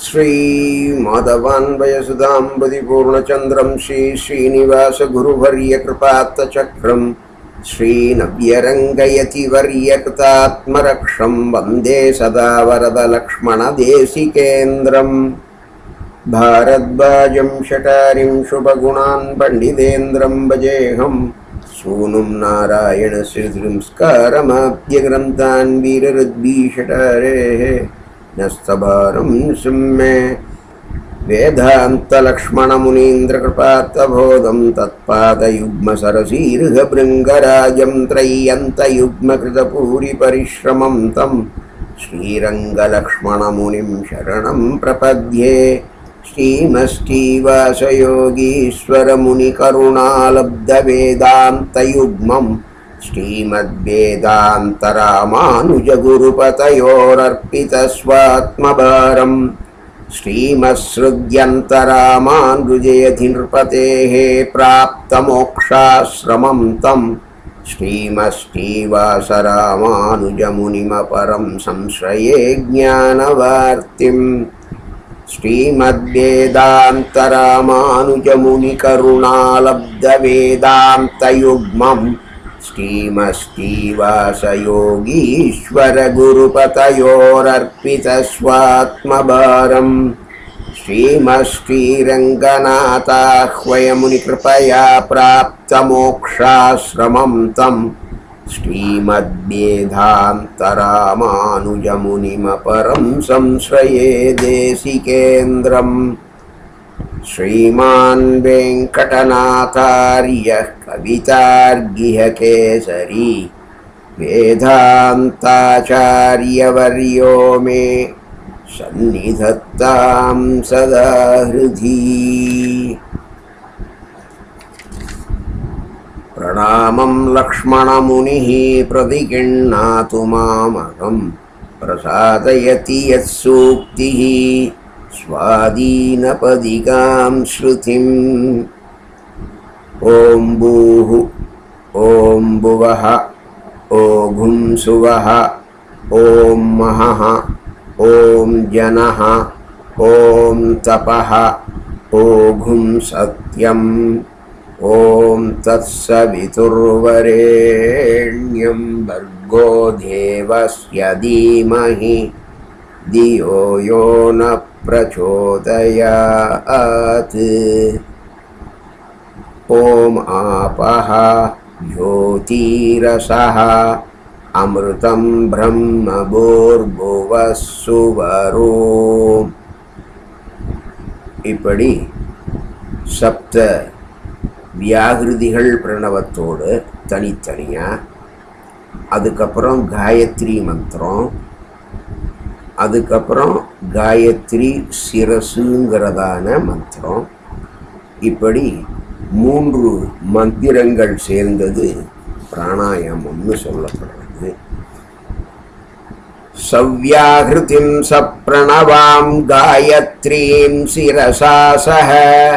श्रीमाधवान्वयसुधाम्बुधिपूर्णचन्द्रं श्रीश्रीनिवासगुरुवर्यकृपात्तचक्रं श्रीनव्यरङ्गयतिवर्यकृतात्मरक्षं वन्दे सदा वरदलक्ष्मणदेशिकेन्द्रम् भारद्वाजं शटारिं शुभगुणान् पण्डितेन्द्रं भजेऽहं सूनुं नारायणश्रीसंस्कारमाप्यग्रन्थान् वीररुद्भीषटारेः नस्तभारं सिंहे वेदान्तलक्ष्मणमुनीन्द्रकृपात्तबोधं तत्पादयुग्मसरसीर्घभृङ्गराजं त्रय्यन्तयुग्मकृतपूरिपरिश्रमं तं श्रीरङ्गलक्ष्मणमुनिं शरणं प्रपद्ये श्रीमश्रीवासयोगीश्वरमुनिकरुणालब्धवेदान्तयुग्मम् श्रीमद्वेदान्तरामानुजगुरुपतयोरर्पितस्वात्मभारम् श्रीमत्सृग्यन्तरामानुजयधि नृपतेः प्राप्तमोक्षाश्रमं तं श्रीमश्रीवासरामानुजमुनिमपरं संश्रये ज्ञानवार्तिम् श्रीमद्वेदान्तरामानुजमुनिकरुणालब्धवेदान्तयुग्मम् श्रीमश्रीवासयोगीश्वरगुरुपतयोरर्पितस्वात्मभारम् श्रीमश्रीरङ्गनाथाह्वयमुनिकृपया प्राप्तमोक्षाश्रमं तं श्रीमद्वेदान्तरामानुजमुनिमपरं संश्रये देशिकेन्द्रम् श्रीमान् वेङ्कटनाथार्यः कवितार्गिह केसरी वेदान्ताचार्यवर्यो मे सन्निधत्तां सदा हृदि प्रणामं लक्ष्मणमुनिः प्रतिगृह्णातु मामहं प्रसादयति यत्सूक्तिः स्वादीनपदिकां श्रुतिम् ॐ भूः ॐ भुवः ॐ सुवः ॐ महः ॐ जनः ॐ तपः ॐ सत्यम् ॐ तत्सवितुर्वरेण्यं भर्गो देवस्य धीमहि धियो यो न प्रचोदयात् ॐ आपः ज्योतिरसः अमृतं ब्रह्मभूर्भुवः सुवरो இப்படி சப்த வியாகிருதிகள் பிரணவத்தோடு தனித்தனியாக அதுக்கப்புறம் காயத்ரி மந்திரம் அதுக்கப்புறம் காயத்ரி சிரசுங்கிறதான மந்திரம் இப்படி மூன்று மந்திரங்கள் சேர்ந்தது பிராணாயாமம்னு சொல்லப்படுறது சவ்யாகிருதிம் சப்ரணவாம் காயத்ரீம் சிரசா சக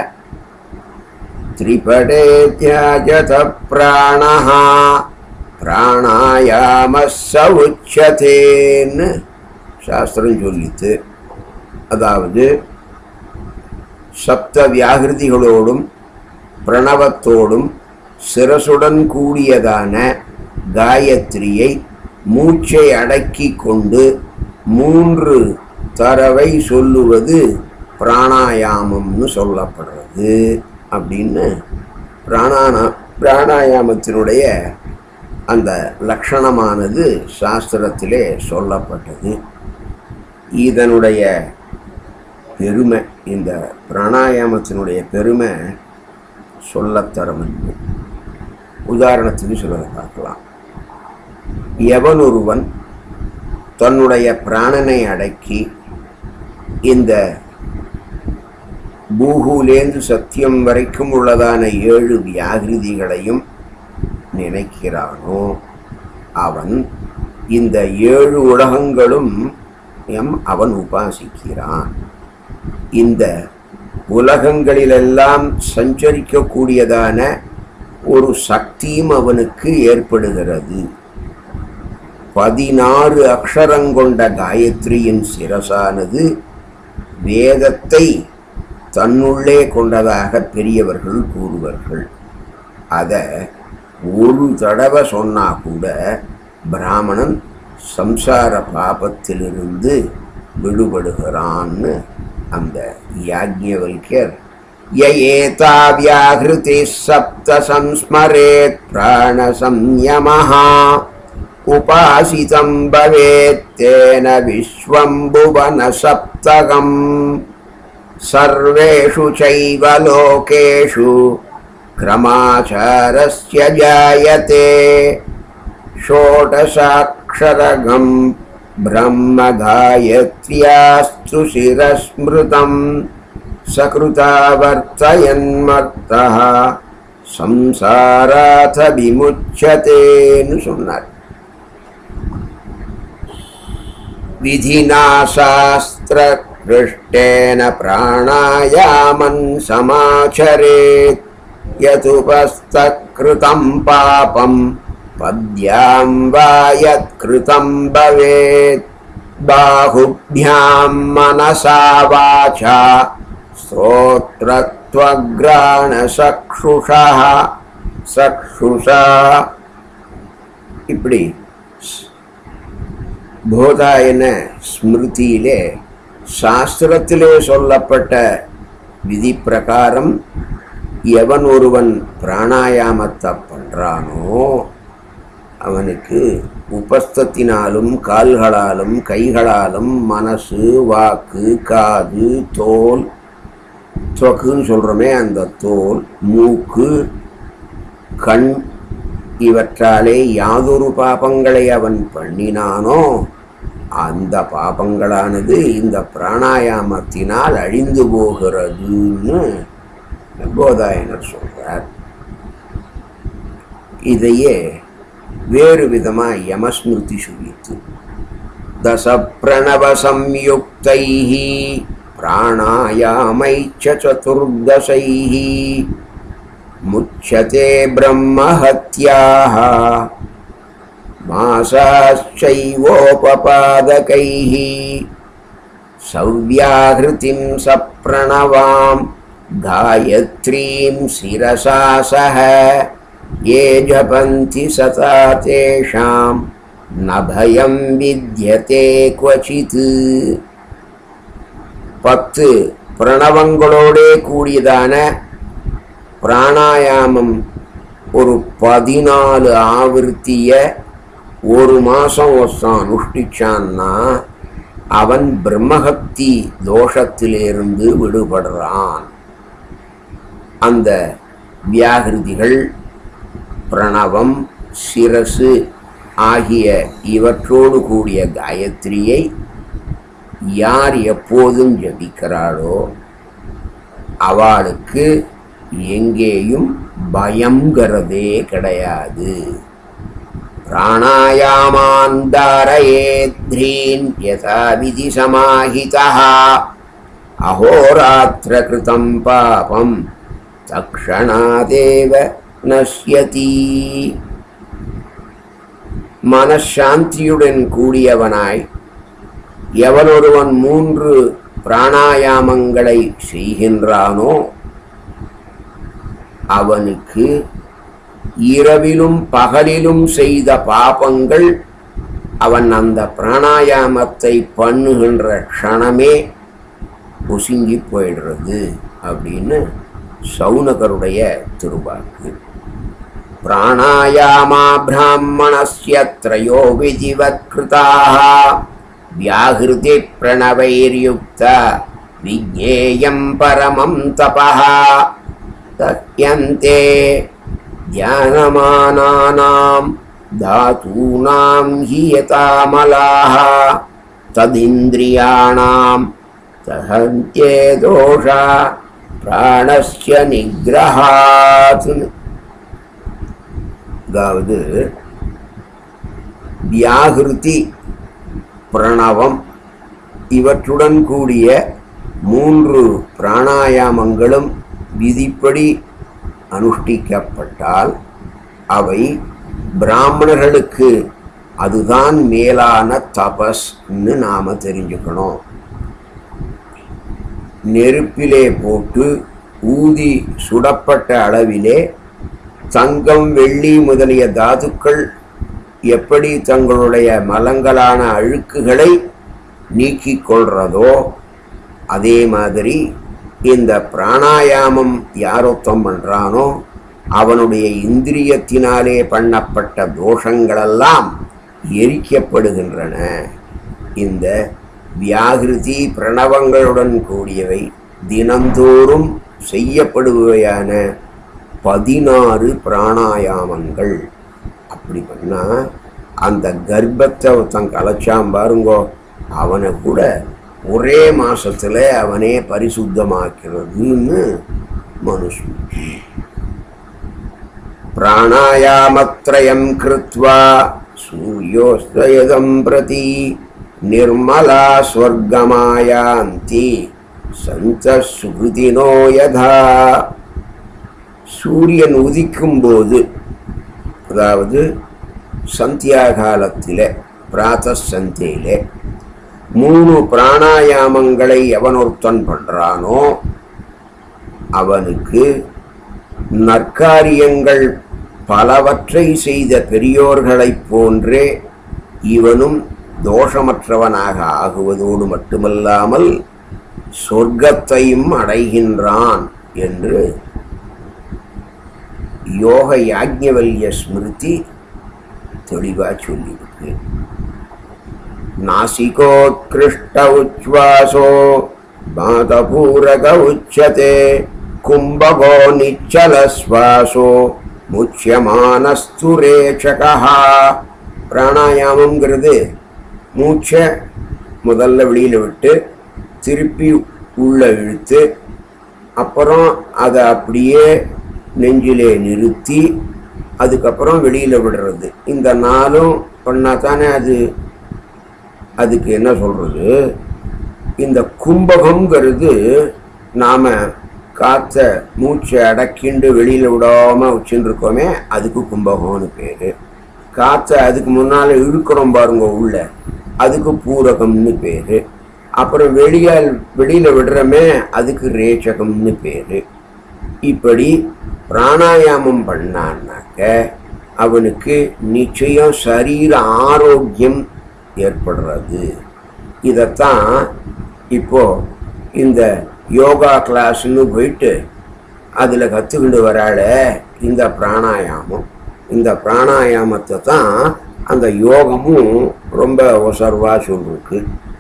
திரிபடே தியாஜத பிராணஹ பிராணாயாம உச்சதேன்னு சாஸ்திரம் சொல்லித்து அதாவது சப்த வியாகிருதிகளோடும் பிரணவத்தோடும் சிரசுடன் கூடியதான காயத்ரியை மூச்சை அடக்கி கொண்டு மூன்று தரவை சொல்லுவது பிராணாயாமம்னு சொல்லப்படுறது அப்படின்னு பிராணானா பிராணாயாமத்தினுடைய அந்த லக்ஷணமானது சாஸ்திரத்திலே சொல்லப்பட்டது இதனுடைய பெருமை இந்த பிராணாயாமத்தினுடைய பெருமை சொல்லத்தரம் உதாரணத்துக்கு சொல்ல பார்க்கலாம் எவன் ஒருவன் தன்னுடைய பிராணனை அடக்கி இந்த பூகுலேந்து சத்தியம் வரைக்கும் உள்ளதான ஏழு வியாகிருதிகளையும் நினைக்கிறானோ அவன் இந்த ஏழு உலகங்களும் எம் அவன் உபாசிக்கிறான் இந்த உலகங்களிலெல்லாம் சஞ்சரிக்கக்கூடியதான ஒரு சக்தியும் அவனுக்கு ஏற்படுகிறது பதினாறு அக்ஷரங்கொண்ட காயத்ரியின் சிரசானது வேதத்தை தன்னுள்ளே கொண்டதாக பெரியவர்கள் கூறுவார்கள் அதை ஒரு தடவை சொன்னா கூட பிராமணன் சம்சார பாபத்திலிருந்து விடுபடுகிறான்னு அந்த யாஜ்ஞவல்யர் யேதா வியாகிருதி சப்த சம்ஸ்மரேத் பிராண சம்யமஹா உபாசிதம் பவேத்தேன விஸ்வம்புவன சப்தகம் सर्वेषु चैव लोकेषु क्रमाचारस्य जायते षोडशाक्षरगं ब्रह्मगायत्र्यास्तु शिरस्मृतं सकृता वर्तयन्मर्तः संसाराथ विमुच्यतेன்னு சொன்னார் विधिना शास्त्रकृष्टेन प्राणायामन् समाचरेत् यदुपस्तकृतं पापं पद्यां वा यत्कृतं भवेत् बाहुभ्यां मनसा वाचा श्रोत्रत्वग्राणचक्षुषः चक्षुषा இப்படி போதாயன ஸ்மிருதியிலே சாஸ்திரத்திலே சொல்லப்பட்ட விதி பிரகாரம் எவன் ஒருவன் பிராணாயாமத்தை பண்றானோ அவனுக்கு உபஸ்தத்தினாலும் கால்களாலும் கைகளாலும் மனசு வாக்கு காது தோல் தொக்குன்னு சொல்கிறோமே அந்த தோல் மூக்கு கண் இவற்றாலே யாதொரு பாபங்களை அவன் பண்ணினானோ அந்த பாபங்களானது இந்த பிராணாயாமத்தினால் அழிந்து போகிறதுன்னு போதாயனர் சொல்றார் இதையே வேறு விதமா யமஸ்மிருதி சொல்லித்து தச பிரணவ சம்யுக்தைः பிராணாயாமைச்ச சதுர்தசைः முச்சதே பிரம்மஹத்யாः मासाश्चैवोपपादकैः सव्याहृतिं सप्रणवां गायत्रीं शिरसा सह ये जपन्ति सता तेषां न भयं विद्यते क्वचित् பத்து பிரணவங்களோடே கூடியதான பிராணாயாமம் ஒரு பதினாலு ஆவர்த்திய ஒரு மாதம் ஒருத்தன் அனுஷ்டிச்சான்னா அவன் பிரம்மஹத்தி தோஷத்திலிருந்து விடுபடுறான் அந்த வியாகிருதிகள் பிரணவம் சிரசு ஆகிய இவற்றோடு கூடிய காயத்ரியை யார் எப்போதும் ஜபிக்கிறாளோ அவளுக்கு எங்கேயும் பயங்கிறதே கிடையாது प्राणायामान् धारयेद्ध्रीन् यथा विधिसमाहितः अहोरात्रकृतं पापं तक्षणादेव नश्यति மனசாந்தியுடன் கூடியவனாய் எவனொருவன் மூன்று பிராணாயாமங்களை செய்கின்றானோ அவனுக்கு இரவிலும் பகலிலும் செய்த பாபங்கள் அவன் அந்த பிராணாயாமத்தை பண்ணுகின்ற க்ஷணமே புசுங்கி போயிடுறது அப்படின்னு சௌனகருடைய திருவாக்கு பிராணாயாமா பிராமணஸ்ய த்ரயோ விதிவத்கிருதாக வியாகிருதி பிரணவைர்யுக்த விஜேயம் பரமம் தபः தத்யந்தே ध्यानमानानां धातूनां हि यतामलाः तदिन्द्रियाणां दहन्त्ये दोषा प्राणस्य निग्रहात् அதாவது வியாகிருதி பிரணவம் இவற்றுடன் கூடிய மூன்று பிராணாயாமங்களும் விதிப்படி அனுஷ்டிக்கப்பட்டால் அவை பிராமணர்களுக்கு அதுதான் மேலான தபஸ்ன்னு நாம தெரிஞ்சுக்கணும் நெருப்பிலே போட்டு ஊதி சுடப்பட்ட அளவிலே தங்கம் வெள்ளி முதலிய தாதுக்கள் எப்படி தங்களுடைய மலங்களான அழுக்குகளை நீக்கிக் கொள்றதோ அதே மாதிரி இந்த பிராணாயாமம் யாரொத்தம் பண்றானோ அவனுடைய இந்திரியத்தினாலே பண்ணப்பட்ட தோஷங்களெல்லாம் எரிக்கப்படுகின்றன இந்த வியாகிருதி பிரணவங்களுடன் கூடியவை தினந்தோறும் செய்யப்படுபவையான பதினாறு பிராணாயாமங்கள் அப்படி பண்ணா அந்த கர்ப்பத்தை ஒருத்தன் கலைச்சான் பாருங்கோ அவனை கூட ஒரே மாசத்துல அவனே பரிசுத்தமாக்கிறதுன்னு மனுஸ்மிருதி பிராணாயாமத்ரயம் கிருத்வா சூரியோஸ்தயதம் பிரதி நிர்மலா ஸ்வர்கமாயாந்தி சந்த சுகிருதினோ யதா சூரியன் உதிக்கும் போது அதாவது சந்தியா காலத்திலே பிராத்த சந்தியிலே மூணு பிராணாயாமங்களை எவனொருத்தன் பண்றானோ அவனுக்கு நற்காரியங்கள் பலவற்றை செய்த பெரியோர்களைப் போன்றே இவனும் தோஷமற்றவனாக ஆகுவதோடு மட்டுமல்லாமல் சொர்க்கத்தையும் அடைகின்றான் என்று யோக யாஜ்ஞவல்ய ஸ்மிருதி தெளிவா சொல்லியிருக்கு நாசிகோத்கிருஷ்ட உச்வாசோ பாதபூரக உச்சதே கும்பகோ நிச்சலஸ்வாசோ முச்சியமானஸ்துரேச்சகா பிராணாயாமங்கிறது மூச்சை முதல்ல வெளியில் விட்டு திருப்பி உள்ள இழுத்து அப்புறம் அதை அப்படியே நெஞ்சிலே நிறுத்தி அதுக்கப்புறம் வெளியில் விடுறது இந்த நாளும் பண்ணா தானே அது அதுக்கு என்ன சொல்கிறது இந்த கும்பகங்கிறது நாம் காற்ற மூச்சை அடக்கிண்டு வெளியில் விடாமல் வச்சுருக்கோமே அதுக்கு கும்பகம்னு பேர் காற்றை அதுக்கு முன்னால் இழுக்கிறோம் பாருங்க உள்ள அதுக்கு பூரகம்னு பேர் அப்புறம் வெளியால் வெளியில் விடுறோமே அதுக்கு ரேச்சகம்னு பேர் இப்படி பிராணாயாமம் பண்ணான்னாக்க அவனுக்கு நிச்சயம் சரீர ஆரோக்கியம் ஏற்படுறது இதைத்தான் இப்போ இந்த யோகா கிளாஸ்னு போயிட்டு அதில் கற்றுக்கிட்டு வராள இந்த பிராணாயாமம் இந்த பிராணாயாமத்தை தான் அந்த யோகமும் ரொம்ப ஒசர்வா சொல்லிருக்கு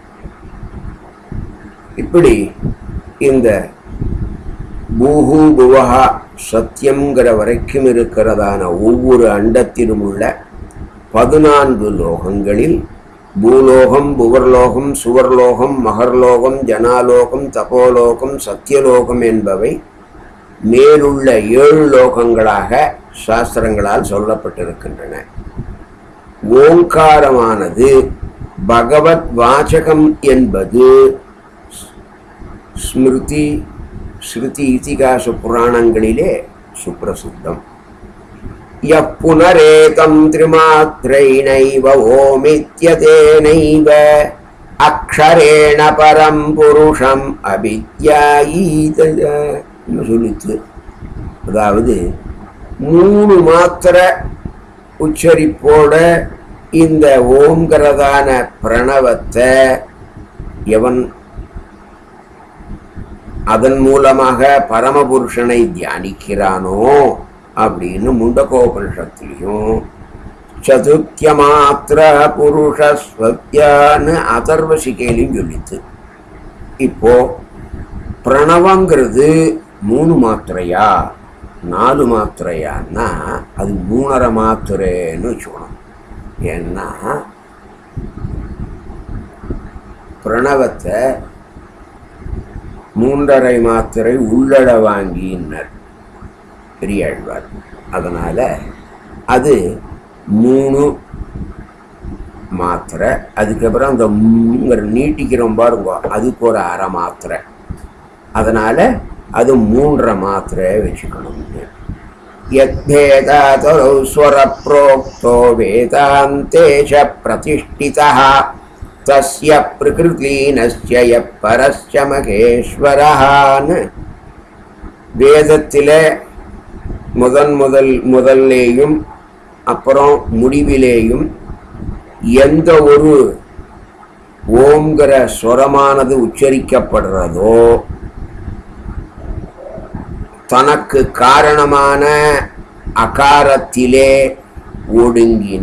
இப்படி இந்த பூஹு புவஹா சத்தியங்கிற வரைக்கும் இருக்கிறதான ஒவ்வொரு அண்டத்திலும் உள்ள பதினான்கு லோகங்களில் பூலோகம் புவர்லோகம் சுவர்லோகம் மகர்லோகம் ஜனாலோகம் தபோலோகம் சத்தியலோகம் என்பவை மேலுள்ள ஏழு லோகங்களாக சாஸ்திரங்களால் சொல்லப்பட்டிருக்கின்றன ஓங்காரமானது பகவத் வாசகம் என்பது ஸ்மிருதி ஸ்ருதி இதிகாச புராணங்களிலே சுப்பிரசித்தம் யப்புனரேதம் திரிமாத்திரைனைவ ஓமித்யதேனைவ அக்ஷரேண பரம் புருஷம் அபித்யாயீதன்னு சொல்லிச்சு அதாவது மூணு மாத்திர உச்சரிப்போட இந்த ஓங்கிறதான பிரணவத்தை எவன் அதன் மூலமாக பரமபுருஷனை தியானிக்கிறானோ அப்படின்னு முண்டகோபனிஷத்துலையும் சதுர்த்திய மாத்திர புருஷஸ்வத்தியான்னு அதர்வசிகையிலையும் சொல்லித்து இப்போ பிரணவங்கிறது மூணு மாத்திரையா நாலு மாத்திரையான்னா அது மூணரை மாத்திரைன்னு வச்சுக்கணும் ஏன்னா பிரணவத்தை மூன்றரை மாத்திரை உள்ளட வாங்கினார் பெரியாழ்வார் அதனால் அது மூணு மாத்திரை அதுக்கப்புறம் அந்த மூங்கிற நீட்டிக்கிறோம் பாருங்க அதுக்கு ஒரு அரை மாத்திரை அதனால் அது மூன்றரை மாத்திரை வச்சுக்கணும்னு யத்வேதாதரௌ ஸ்வர புரோக்தோ வேதாந்தேஷ பிரதிஷ்டிதா தஸ்ய பிரகிருதீனஸ்ய யப் பரஸ்ய மகேஸ்வரஹான்னு வேதத்தில் முதன் முதல் முதல்லேயும் அப்புறம் முடிவிலேயும் எந்த ஒரு ஓம்ங்கிற ஸ்வரமானது உச்சரிக்கப்படுறதோ தனக்கு காரணமான அகாரத்திலே ஒடுங்கின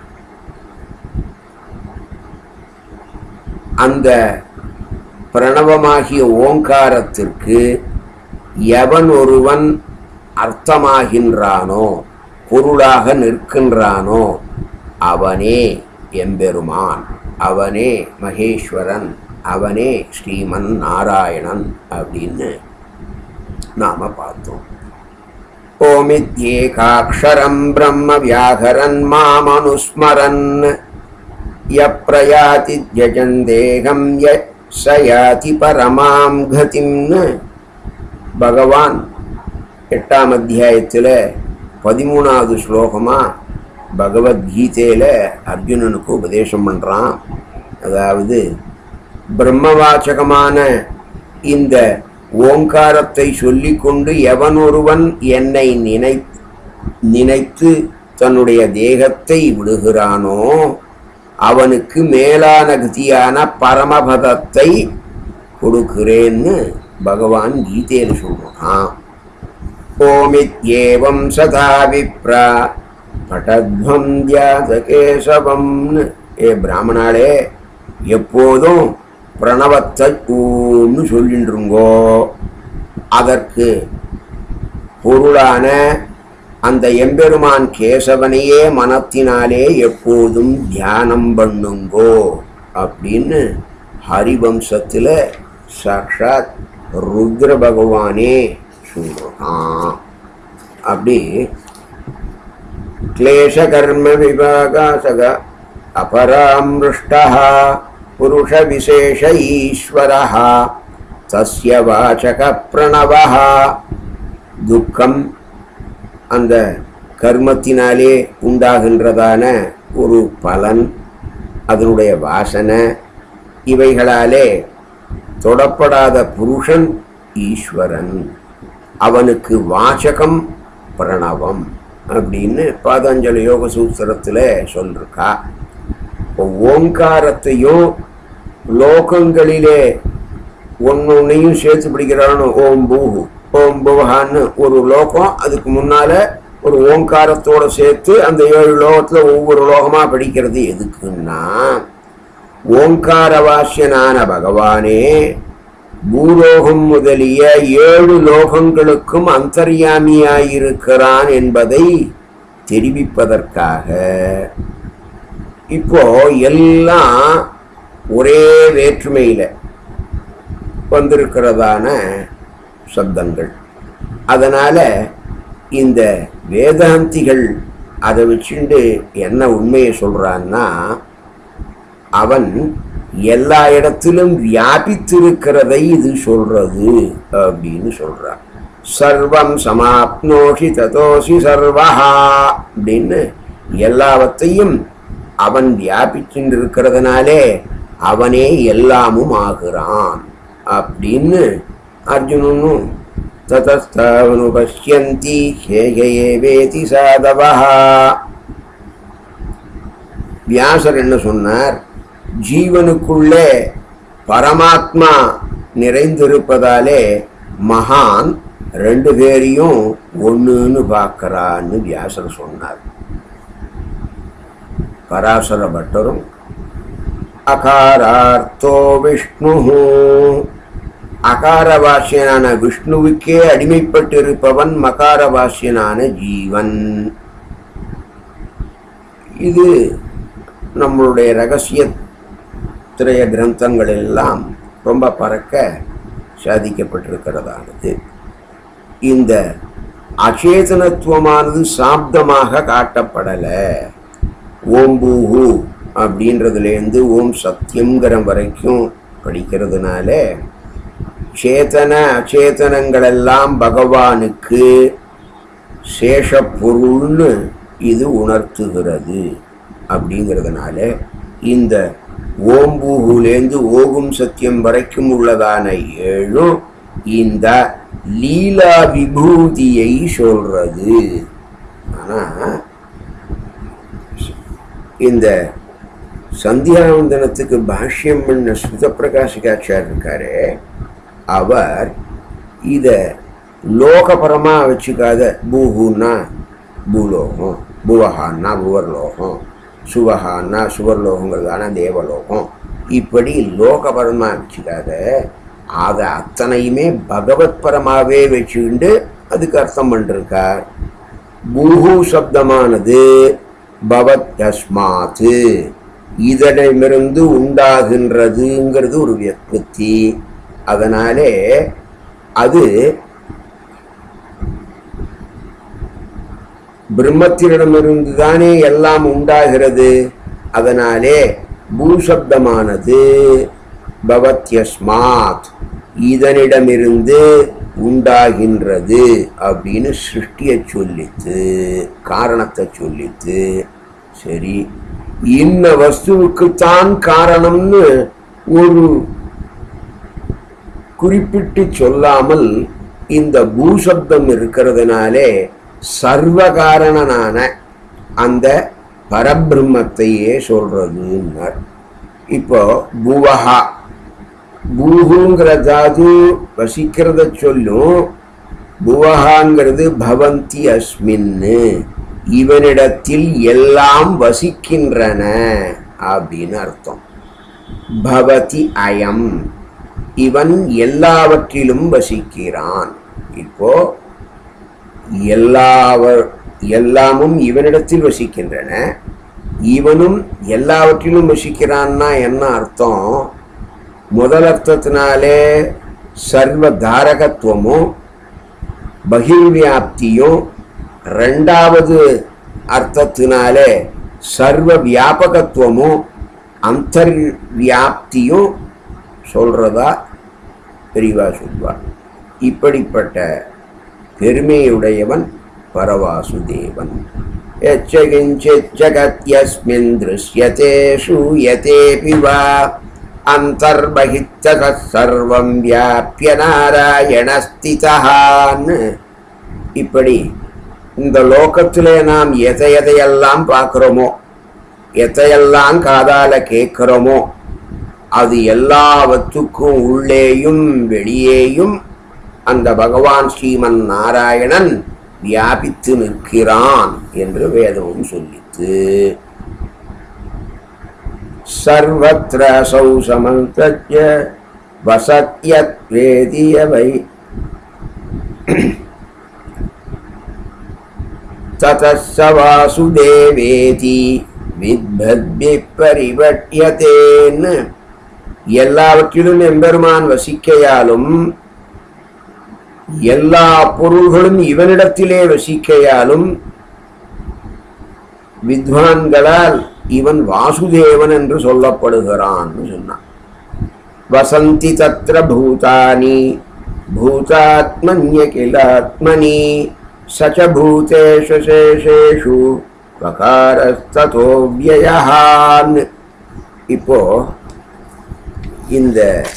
அந்த பிரணவமாகிய ஓங்காரத்திற்கு எவன் ஒருவன் அர்த்தமாகின்றானோ பொருளாக நிற்கின்றானோ அவனே எம்பெருமான் அவனே மகேஸ்வரன் அவனே ஸ்ரீமன் நாராயணன் அப்படின்னு நாம பார்த்தோம் ஓமித்யேகாட்சரம் பிரம்ம வியாகரன் மாமனுஸ்மரன் யப்ரயாதி ஜஜந்தேகம் ய சயாதி பரமாம் கதிம்னு பகவான் எட்டாம் அத்தியாயத்தில் பதிமூணாவது ஸ்லோகமாக பகவத்கீதையில் அர்ஜுனனுக்கு உபதேசம் பண்ணுறான் அதாவது பிரம்மவாச்சகமான இந்த ஓங்காரத்தை சொல்லிக்கொண்டு எவன் ஒருவன் என்னை நினை நினைத்து தன்னுடைய தேகத்தை விடுகிறானோ அவனுக்கு மேலான கதியான பரமபதத்தை கொடுக்கிறேன்னு பகவான் கீதையில் சொல்றான் ஓமித்யேவம் சதா விப்ரா படத்வம் தியாதகேசவம்னு ஏ பிராமணாளே எப்போதும் பிரணவத்தை ஊன்னு சொல்லின்றுங்கோ அதற்கு பொருளான அந்த எம்பெருமான் கேசவனையே மனத்தினாலே எப்போதும் தியானம் பண்ணுங்கோ அப்படின்னு ஹரிவம்சத்தில் சாக்ஷாத் ருத்ர பகவானே சொல்றான் அப்படி क्लेशकर्म विभागासग अपरामृष्टः पुरुषविशेष ईश्वरः तस्य वाचकप्रणवः துக்கம் அந்த கர்மத்தினாலே உண்டாகின்றதான ஒரு பலன் அதனுடைய வாசனை இவைகளாலே தொடப்படாத புருஷன் ஈஸ்வரன் அவனுக்கு வாசகம் பிரணவம் அப்படின்னு பாதாஞ்சலி யோக சூத்திரத்தில் சொல்லிருக்கா இப்போ ஓங்காரத்தையும் லோகங்களிலே ஒன்னொன்னையும் சேர்த்து பிடிக்கிறான்னு ஓம் பூஹு ஓம் புவஹான்னு ஒரு லோகம் அதுக்கு முன்னால ஒரு ஓங்காரத்தோட சேர்த்து அந்த ஏழு லோகத்துல ஒவ்வொரு லோகமா படிக்கிறது எதுக்குன்னா ஓங்காரவாசியனான பகவானே பூலோகம் முதலிய ஏழு லோகங்களுக்கும் அந்தர்யாமியாயிருக்கிறான் என்பதை தெரிவிப்பதற்காக இப்போ எல்லாம் ஒரே வேற்றுமையில் வந்திருக்கிறதான சப்தங்கள் அதனால இந்த வேதாந்திகள் அதை வச்சுண்டு என்ன உண்மையை சொல்றான்னா அவன் எல்லா இடத்திலும் வியாபித்திருக்கிறதை இது சொல்றது அப்படின்னு சொல்றான் சர்வம் சமாப்னோஷி ததோசி சர்வஹா அப்படின்னு எல்லாவற்றையும் அவன் வியாபிச்சுட்டு இருக்கிறதுனாலே அவனே எல்லாமும் ஆகிறான் அப்படின்னு அர்ஜுனனும் ததஸ்தாவனு பசியந்தி ஹேகேவேதி சாதவஹா வியாசர் என்ன சொன்னார் ஜீவனுக்குள்ளே பரமாத்மா நிறைந்திருப்பதாலே மகான் ரெண்டு பேரையும் ஒன்றுன்னு பார்க்கறான்னு வியாசர் சொன்னார் பராசர பட்டரும் அகாரார்த்தோ விஷ்ணு அகாரவாசியனான விஷ்ணுவுக்கே அடிமைப்பட்டிருப்பவன் மகாரவாசியனான ஜீவன் இது நம்மளுடைய ரகசிய திரைய கிரந்தங்கள் எல்லாம் ரொம்ப பறக்க சாதிக்கப்பட்டிருக்கிறதானது இந்த அச்சேதனத்துவமானது சாப்தமாக காட்டப்படலை ஓம் பூஹு அப்படின்றதுலேருந்து ஓம் சத்தியங்கிற வரைக்கும் படிக்கிறதுனால சேதன அச்சேதனங்களெல்லாம் பகவானுக்கு சேஷ பொருள்னு இது உணர்த்துகிறது அப்படிங்கிறதுனால இந்த ஓம்பூகுலேந்து ஓகும் சத்தியம் வரைக்கும் உள்ளதான ஏழும் இந்த லீலா விபூதியை சொல்றது ஆனா இந்த சந்தியாவந்தனத்துக்கு பாஷ்யம் பண்ண சுத பிரகாஷிகாச்சார் இருக்காரு அவர் இத லோகபரமா வச்சுக்காத பூஹுன்னா பூலோகம் புவஹான்னா புவர்லோகம் சுவஹான்னா சுவர்லோகங்கிறதான தேவலோகம் இப்படி லோகபரமா வச்சுக்காத அதை அத்தனையுமே பகவத் பரமாவே வச்சுக்கிண்டு அதுக்கு அர்த்தம் பண்ணிருக்கார் பூஹு சப்தமானது பவத் தஸ்மாத்து இதனிடமிருந்து உண்டாகின்றதுங்கிறது ஒரு வியற்பத்தி அதனாலே அது பிரம்மத்தினிடமிருந்து தானே எல்லாம் உண்டாகிறது அதனாலே பூசப்தமானது பவத்யஸ்மாத் இதனிடமிருந்து உண்டாகின்றது அப்படின்னு சிருஷ்டியை சொல்லித்து காரணத்தை சொல்லித்து சரி இன்ன வஸ்துவுக்குத்தான் காரணம்னு ஒரு குறிப்பிட்டு சொல்லாமல் இந்த பூசப்தம் இருக்கிறதுனாலே சர்வகாரணனான அந்த பரபிரம்மத்தையே சொல்றதுன்னார் இப்போ புவஹா பூஹுங்கிற தாது வசிக்கிறத சொல்லும் புவஹாங்கிறது பவந்தி அஸ்மின்னு இவனிடத்தில் எல்லாம் வசிக்கின்றன அப்படின்னு அர்த்தம் பவதி அயம் இவன் எல்லாவற்றிலும் வசிக்கிறான் இப்போ எல்லாவர் எல்லாமும் இவனிடத்தில் வசிக்கின்றன இவனும் எல்லாவற்றிலும் வசிக்கிறான்னா என்ன அர்த்தம் முதல் அர்த்தத்தினாலே சர்வ தாரகத்துவமும் பகிர்வியாப்தியும் ரெண்டாவது அர்த்தத்தினாலே சர்வ வியாபகத்துவமும் அந்தர்வியாப்தியும் சொல்றதா பெரியவா சொல்வார் இப்படிப்பட்ட பெருமையுடையவன் பரவாசுதேவன் எச்சகிஞ்சித் ஜகத்யஸ்மின் திருஷ்யதே ஷூயதேபி வா அந்தர்பகித்தக சர்வம் வியாபிய நாராயணஸ்திதான்னு இப்படி இந்த லோகத்திலே நாம் எதை எதையெல்லாம் பார்க்கிறோமோ எதையெல்லாம் காதால கேட்கிறோமோ அது எல்லாவற்றுக்கும் உள்ளேயும் வெளியேயும் அந்த பகவான் ஸ்ரீமன் நாராயணன் வியாபித்து நிற்கிறான் என்று வேதமும் சொல்லித்து சர்வத்திர சௌ சமந்தஜ வசத்யத் வேதியவை ததஸ்ஸ வாசுதேவேதி வித்பத்பி பரிவட்யதேன்னு எல்லாவற்றிலும் எம்பெருமான் வசிக்கையாலும் எல்லா பொருள்களும் இவனிடத்திலே வசிக்கையாலும் வித்வான்களால் இவன் வாசுதேவன் என்று சொல்லப்படுகிறான்னு சொன்னான் வசந்தி தத்ர பூதானி பூதாத்மன்ய கிலாத்மனி சச்ச பூதேஷு சேஷேஷு வகாரஸ்ததோ வியயான் இப்போ இந்த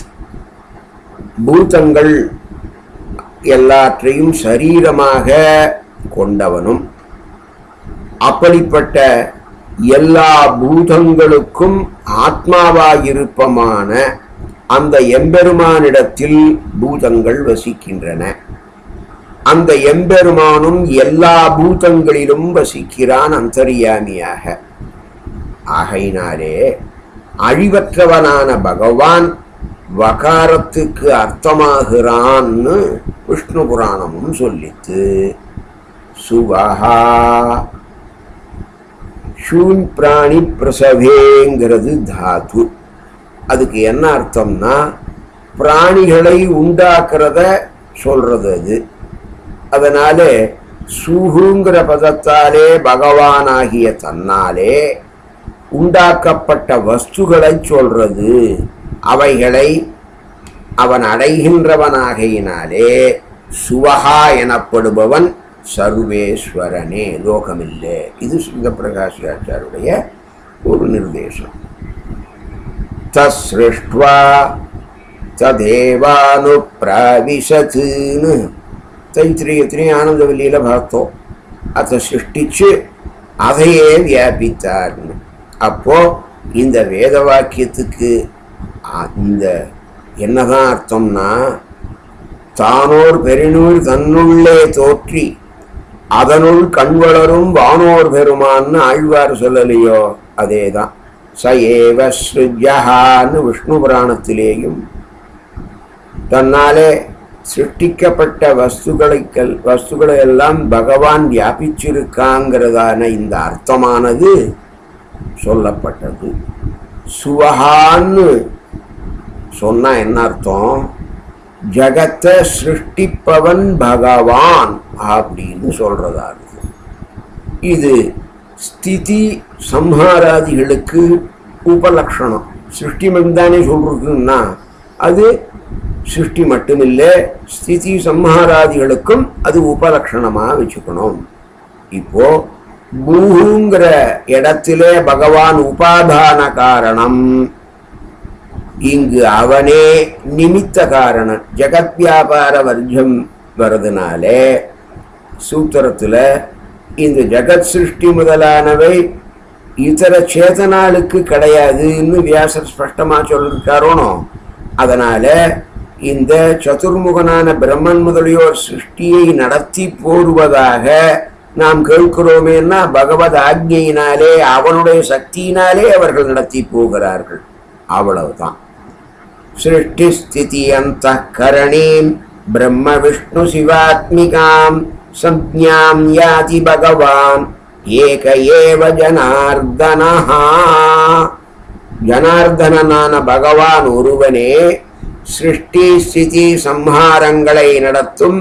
பூதங்கள் எல்லாற்றையும் சரீரமாக கொண்டவனும் அப்படிப்பட்ட எல்லா பூதங்களுக்கும் ஆத்மாவாயிருப்பமான அந்த எம்பெருமானிடத்தில் பூதங்கள் வசிக்கின்றன அந்த எம்பெருமானும் எல்லா பூதங்களிலும் வசிக்கிறான் அந்தரியாமியாக ஆகையினாலே அழிவற்றவனான பகவான் வகாரத்துக்கு அர்த்தமாகிறான்னு விஷ்ணு புராணமும் சொல்லித்து சுவஹா ஷூன் பிராணி பிரசவேங்கிறது தாத்து அதுக்கு என்ன அர்த்தம்னா பிராணிகளை உண்டாக்குறத சொல்றது அது அதனால சுகுங்கிற பதத்தாலே பகவானாகிய தன்னாலே உண்டாக்கப்பட்ட வஸ்துகளை சொல்றது அவைகளை அவன் அடைகின்றவனாகையினாலே சுவஹா எனப்படுபவன் சர்வேஸ்வரனே லோகமில்லை இது சுந்த பிரகாஷாச்சாருடைய ஒரு நிர்தேசம் தஸ்ருஷ்டுவா ததேவானுப்பிரவிசத்துன்னு தைத்திரியத்திலையும் ஆனந்தவல்லியில பார்த்தோம் அதை சிருஷ்டிச்சு அதையே வியாபித்தார்னு அப்போ இந்த வேத வாக்கியத்துக்கு அ- இந்த என்னதான் அர்த்தம்னா தானோர் பெருநூல் தன்னுள்ளே தோற்றி அதனுள் கண்வளரும் வானோர் பெருமான்னு ஆழ்வார் சொல்லலையோ அதேதான் ச ஏவ ஸ்ருஜஹான்னு விஷ்ணு புராணத்திலேயும் தன்னாலே சிருஷ்டிக்கப்பட்ட வஸ்துகளை வஸ்துக்களை எல்லாம் பகவான் வியாபிச்சிருக்காங்கிறதான இந்த அர்த்தமானது சொல்லப்பட்டது சுவஹான்னு சொன்னா என்ன அர்த்தம் ஜகத்தை சிருஷ்டிப்பவன் பகவான் அப்படின்னு சொல்றதா இருக்கு இது ஸ்திதி சம்ஹாராதிகளுக்கு உபலக்ஷணம் சிருஷ்டி தானே சொல்றதுன்னா அது சிருஷ்டி மட்டுமில்லை ஸ்திதி சம்ஹாராதிகளுக்கும் அது உபலக்ஷணமா வச்சுக்கணும் இப்போ பூங்கிற இடத்திலே பகவான் உபாதான காரணம் இங்கு அவனே நிமித்த காரணம் ஜெகத் வியாபார வர்க்கம் வர்றதுனாலே சூத்திரத்துல இந்த ஜெகத் சிருஷ்டி முதலானவை இதர சேதனாளுக்கு கிடையாதுன்னு வியாசர் ஸ்பஷ்டமா சொல்லிருக்காரோனோ அதனால இந்த சதுர்முகனான பிரம்மன் முதலியோர் சிருஷ்டியை நடத்தி போடுவதாக நாம் கேட்கிறோமேன்னா பகவத் ஆக்ஞையினாலே அவனுடைய சக்தியினாலே அவர்கள் நடத்தி போகிறார்கள் அவ்வளவுதான் सृष्टिस्थितियन्तःकरणीं ब्रह्मविष्णुशिवात्मिकां संज्ञां याति भगवान् एक एव जनार्दनः ஜனார்தனனான பகவான் ஒருவனே சிருஷ்டி ஸ்திதி சம்ஹாரங்களை நடத்தும்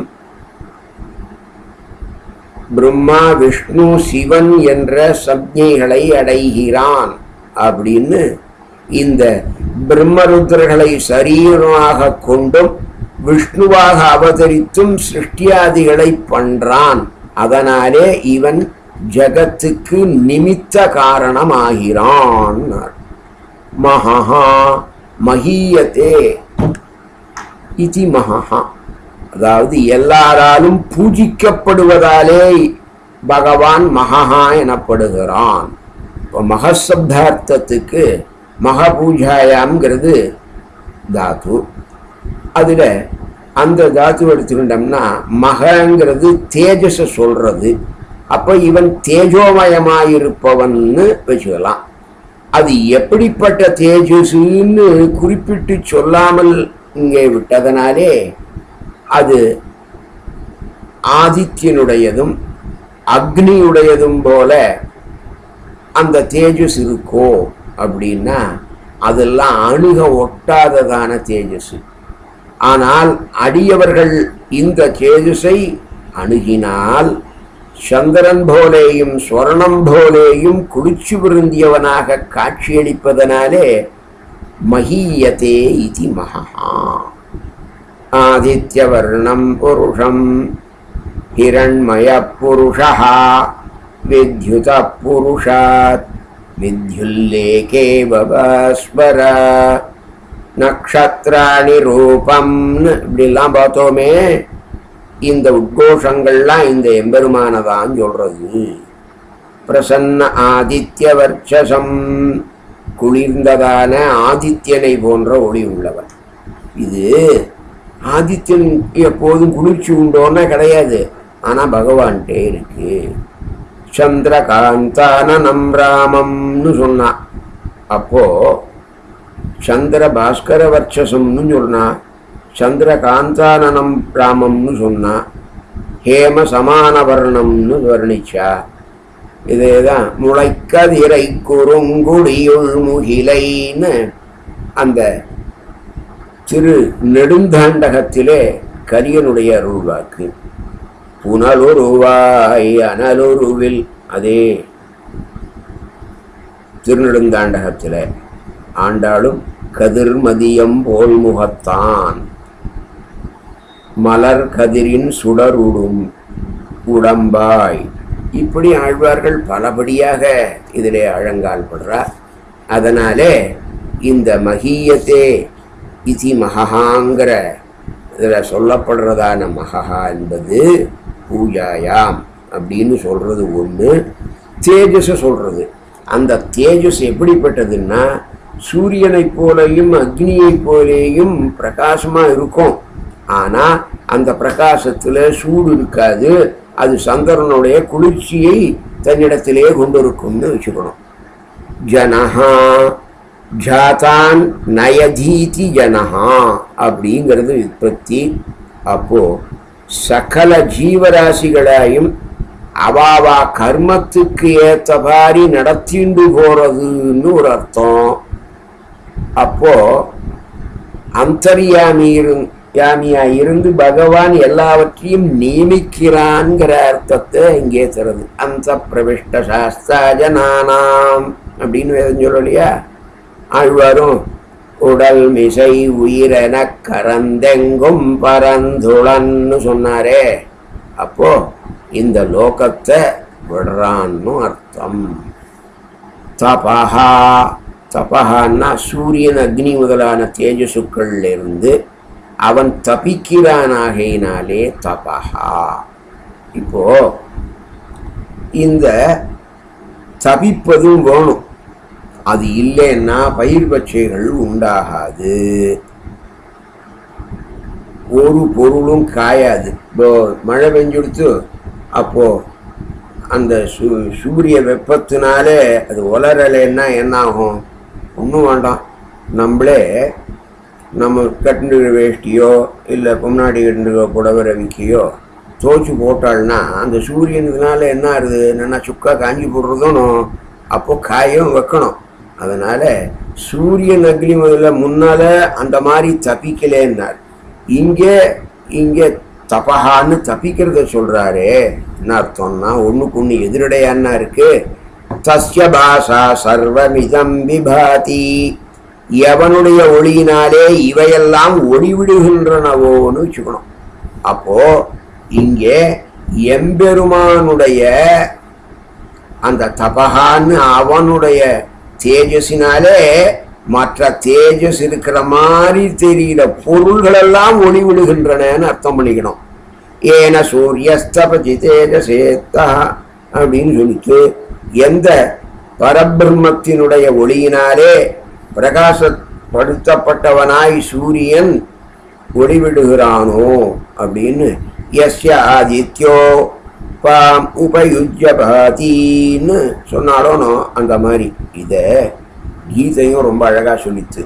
பிரம்மா விஷ்ணு சிவன் என்ற சப்ஞைகளை அடைகிறான் அப்படின்னு இந்த பிரம்மருத்ரர்களை சரீரமாக கொண்டும் விஷ்ணுவாக அவதரித்தும் சிருஷ்டியாதிகளை பண்றான் அதனாலே இவன் ஜகத்துக்கு நிமித்த காரணமாகிறான் மகா மகீயத்தே இதி மகா அதாவது எல்லாராலும் பூஜிக்கப்படுவதாலே பகவான் மகா எனப்படுகிறான் இப்போ மகசப்தார்த்தத்துக்கு மகபூஜாயாம்ங்கிறது தாத்து அதில் அந்த தாத்து எடுத்துக்கிட்டோம்னா மகங்கிறது தேஜஸை சொல்றது அப்போ இவன் தேஜோமயமாயிருப்பவன்னு வச்சுக்கலாம் அது எப்படிப்பட்ட தேஜஸ்ன்னு குறிப்பிட்டு சொல்லாமல் இங்கே விட்டதனாலே அது ஆதித்யனுடையதும் அக்னியுடையதும் போல அந்த தேஜஸ் இருக்கோ அப்படின்னா அதெல்லாம் அணுக ஒட்டாததான தேஜஸ் ஆனால் அடியவர்கள் இந்த தேஜஸை அணுகினால் சந்திரன் போலேயும் ஸ்வர்ணம் போலேயும் குளிச்சு விருந்தியவனாக காட்சியளிப்பதனாலே மகீயத்தே இது மகா ஆதித்யவர்ணம் புருஷம் ஹிரண்மய புருஷா வித்யுத புருஷாத் வித்யுல்லேகே பபாஸ்வர நக்ஷத்ராணி ரூபம்னு இப்படிலாம் பார்த்தோமே இந்த உத்கோஷங்கள்லாம் இந்த எம்பெருமானதான் சொல்றது பிரசன்ன ஆதித்ய வர்ச்சசம் குளிர்ந்ததான ஆதித்யனை போன்ற ஒளி உள்ளவன் இது ஆதித்யன் எப்போதும் குளிர்ச்சி உண்டோன்னா கிடையாது ஆனா பகவான்கிட்டே இருக்கு சந்திரகாந்தானனம் ராமம்னு சொன்னா அப்போ சந்திர பாஸ்கர வர்ச்சசம்னு சொன்னா சந்திரகாந்தானனம் ராமம்னு சொன்னா ஹேம சமான வர்ணம்னு வர்ணிச்சா இதேதான் முளைக்கதிரை குறுங்குடியுள் முகிலைன்னு அந்த திரு நெடுந்தாண்டகத்திலே கரியனுடைய அருள்வாக்கு புனலுருவாய் அனலுருவில் அதே திருநெடுந்தாண்டகத்தில் ஆண்டாளும் கதிர்மதியம் போல் முகத்தான் மலர் கதிரின் சுடருடும் உடம்பாய் இப்படி ஆழ்வார்கள் பலபடியாக இதிலே அழங்கால் படுறார் அதனாலே இந்த மகீயத்தே இதி மகஹாங்கிற இதில் சொல்லப்படுறதான மகஹா என்பது பூஜாயாம் அப்படின்னு சொல்றது ஒன்று தேஜஸை சொல்றது அந்த தேஜஸ் எப்படிப்பட்டதுன்னா சூரியனைப் போலையும் அக்னியைப் போலேயும் பிரகாசமாக இருக்கும் ஆனால் அந்த பிரகாசத்தில் சூடு இருக்காது அது சந்திரனுடைய குளிர்ச்சியை தன்னிடத்திலே கொண்டு இருக்கும்னு வச்சுக்கணும் ஜனஹா ஜாதான் நயதீதி ஜனஹா அப்படிங்கிறது விற்பத்தி அப்போ சகல ஜீவராசிகளையும் அவாவா கர்மத்துக்கு ஏத்த மாதிரி நடத்திண்டு போறதுன்னு ஒரு அர்த்தம் அப்போ அந்தர்யாமி இரு யாமியா இருந்து பகவான் எல்லாவற்றையும் நியமிக்கிறான்ங்கிற அர்த்தத்தை இங்கே தருது அந்த பிரவிஷ்ட சாஸ்தாஜனானாம் அப்படின்னு வேதம் சொல்லலையா ஆழ்வாரும் உடல் மிசை உயிரென கரந்தெங்கும் பரந்துளன்னு சொன்னாரே அப்போ இந்த லோகத்தை விடுறான்னு அர்த்தம் தபஹா தபஹான்னா சூரியன் அக்னி முதலான தேஜசுக்கள்ல இருந்து அவன் தபிக்கிறானாகையினாலே தபஹா இப்போ இந்த தபிப்பதும் வேணும் அது இல்லைன்னா பயிர் பச்சைகள் உண்டாகாது ஒரு பொருளும் காயாது இப்போ மழை பெஞ்சுடுத்து அப்போ அந்த சு சூரிய வெப்பத்தினாலே அது உலரலைன்னா என்ன ஆகும் ஒன்றும் வேண்டாம் நம்மளே நம்ம கட்டுற வேஷ்டியோ இல்லை பொம்னாடி கட்டுற புடவை ரவிக்கையோ தோச்சு போட்டாள்னா அந்த சூரியனுக்குனால என்ன ஆகுது என்னென்னா சுக்கா காஞ்சி போடுறதும் அப்போ காயும் வைக்கணும் அதனால் சூரியன் அக்னி முதல்ல முன்னால் அந்த மாதிரி தப்பிக்கலேன்னார் இங்கே இங்கே தபஹான்னு தப்பிக்கிறத சொல்கிறாரே என்ன அர்த்தம்னா ஒன்றுக்கு ஒன்று எதிரடையான்னா இருக்கு தஸ்ய பாஷா சர்வமிதம் விபாதி எவனுடைய ஒளியினாலே இவையெல்லாம் ஒளிவிடுகின்றனவோன்னு வச்சுக்கணும் அப்போ இங்கே எம்பெருமானுடைய அந்த தபஹான்னு அவனுடைய தேஜஸினாலே மற்ற தேஜஸ் இருக்கிற மாதிரி தெரியல பொருள்களெல்லாம் ஒளி விடுகின்றனன்னு அர்த்தம் பண்ணிக்கணும் ஏன சூரியஸ்தபதி தேஜசேத்தா அப்படின்னு சொல்லிட்டு எந்த பரபிரம்மத்தினுடைய ஒளியினாலே பிரகாசப்படுத்தப்பட்டவனாய் சூரியன் ஒளிவிடுகிறானோ அப்படின்னு எஸ்ய ஆதித்யோ பாம் உபயுஜ்ய பாதின்னு சொன்னாலும் அந்த மாதிரி இதை கீதையும் ரொம்ப அழகாக சொல்லித்து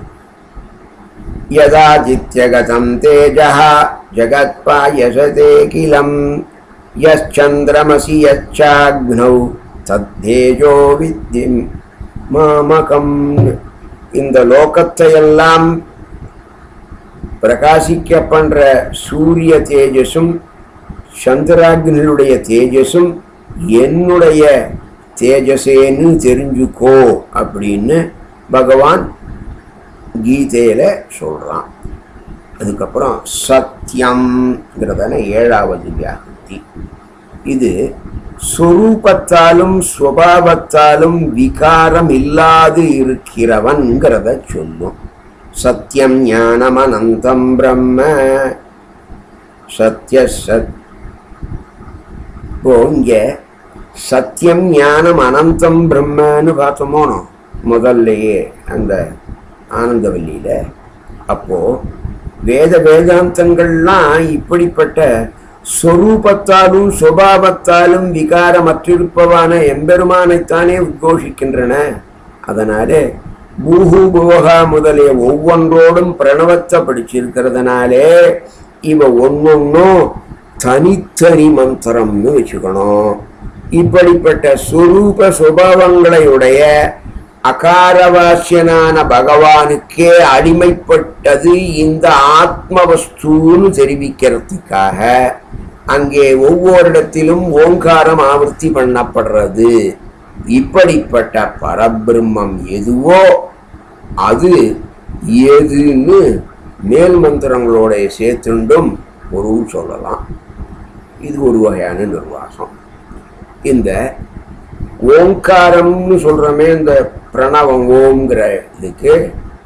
யதாதித்யகதம் தேஜः ஜகத்பாயசதே கிலம் யச்சந்திரமசி யச்சாக்னௌ தத்தேஜோ வித்தி மாமகம் இந்த லோகத்தையெல்லாம் பிரகாசிக்க பண்ற சூரிய தேஜஸும் சந்திராக்னியுடைய தேஜஸும் என்னுடைய தேஜசேன்னு தெரிஞ்சுக்கோ அப்படின்னு பகவான் கீதையில சொல்றான் அதுக்கப்புறம் சத்தியம்ங்கிறதான ஏழாவது வியாகுதி இது சொரூபத்தாலும் ஸ்வபாவத்தாலும் விகாரம் இல்லாது இருக்கிறவன்கிறத சொல்லும் சத்தியம் ஞானம் அனந்தம் பிரம்ம சத்திய சத் இப்போ இங்க சத்தியம் ஞானம் அனந்தம் பிரம்மன்னு பார்த்தோமோனோ முதல்லையே அந்த ஆனந்தவல்லியில அப்போ வேத வேதாந்தங்கள்லாம் இப்படிப்பட்ட சொரூபத்தாலும் சுபாவத்தாலும் விகாரமற்றிருப்பவான எம்பெருமானைத்தானே உத்கோஷிக்கின்றன அதனாலே பூஹு போகா முதலிய ஒவ்வொன்றோடும் பிரணவத்தை படிச்சிருக்கிறதுனாலே இவ ஒன்னொன்னும் தனித்தனி மந்திரம்னு வச்சுக்கணும் இப்படிப்பட்ட சுரூப சுபாவங்களை உடைய அகாரவாசியனான பகவானுக்கே அடிமைப்பட்டது இந்த ஆத்மவஸ்துன்னு தெரிவிக்கிறதுக்காக அங்கே ஒவ்வொரு இடத்திலும் ஓங்காரம் ஆவர்த்தி பண்ணப்படுறது இப்படிப்பட்ட பரபிரம்மம் எதுவோ அது ஏதுன்னு மேல் மந்திரங்களோட சேர்த்துண்டும் பொருள் சொல்லலாம் இது ஒரு வகையான நிர்வாகம் இந்த ஓங்காரம்னு சொல்கிறோமே இந்த பிரணவம் ஓம்ங்கிற இதுக்கு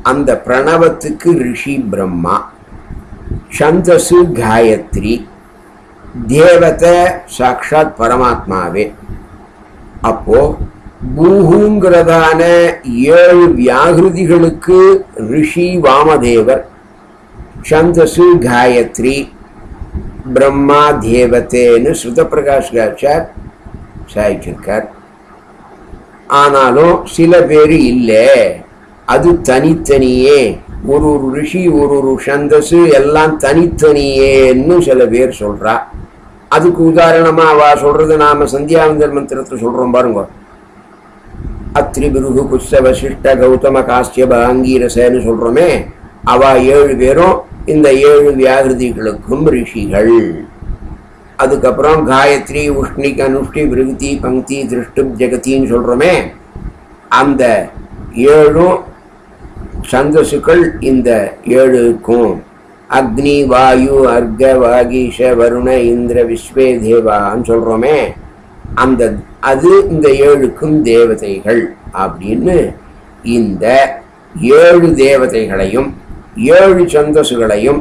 அந்த பிரணவத்துக்கு ரிஷி பிரம்மா சந்தசு காயத்ரி தேவதை சாக்ஷாத் பரமாத்மாவே அப்போ பூஹுங்கிறதான ஏழு வியாகிருதிகளுக்கு ரிஷி வாமதேவர் சந்தசு காயத்ரி பிரம்மா தேவதேன்னு ஸ்ருத பிரகாஷ்காச்சார் சாய்ச்சிருக்கார் ஆனாலும் சில பேர் இல்லை அது தனித்தனியே ஒரு ஒரு ரிஷி ஒரு ஒரு சந்தசு எல்லாம் தனித்தனியேன்னு சில பேர் சொல்றா அதுக்கு உதாரணமா அவ சொல்றது நாம சந்தியாவந்தர் மந்திரத்தை சொல்றோம் பாருங்க அத்ரி பிருகு குஷ வசிஷ்ட கௌதம காஸ்யப ஆங்கீரசன்னு சொல்றோமே அவ ஏழு பேரும் இந்த ஏழு வியாகிருதிகளுக்கும் ரிஷிகள் அதுக்கப்புறம் காயத்ரி உஷ்ணிக் அனுஷ்டி விருகுதி பங்கி திருஷ்டு ஜெகத்தின்னு சொல்றோமே அந்த ஏழும் சந்தசுக்கள் இந்த ஏழுக்கும் அக்னி வாயு அர்க்க வாகீஷ வருண இந்திர விஸ்வே தேவான்னு சொல்றோமே அந்த அது இந்த ஏழுக்கும் தேவதைகள் அப்படின்னு இந்த ஏழு தேவதைகளையும் ஏழு சந்தசுகளையும்